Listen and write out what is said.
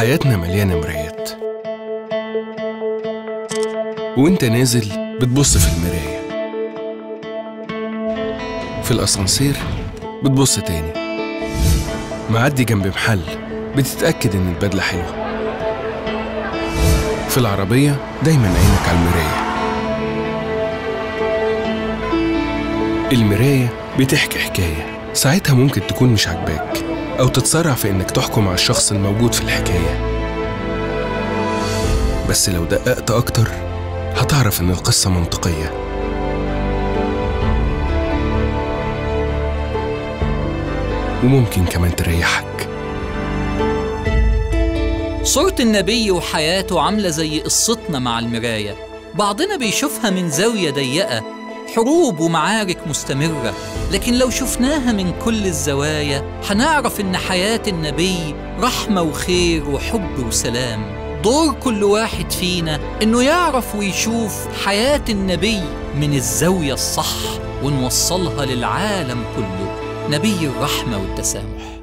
حياتنا مليانة مرايات وانت نازل بتبص في المراية في الأسانسير بتبص تاني معدي جنب محل بتتأكد إن البدلة حلوة في العربية دايما عينك على المراية المراية بتحكي حكاية ساعتها ممكن تكون مش عاجباك أو تتسرع في إنك تحكم على الشخص الموجود في الحكاية بس لو دققت أكتر هتعرف إن القصة منطقية وممكن كمان تريحك صورة النبي وحياته عاملة زي قصتنا مع المراية بعضنا بيشوفها من زاوية ضيقة حروب ومعارك مستمرة لكن لو شفناها من كل الزوايا هنعرف إن حياة النبي رحمة وخير وحب وسلام دور كل واحد فينا إنه يعرف ويشوف حياة النبي من الزاوية الصح ونوصلها للعالم كله نبي الرحمة والتسامح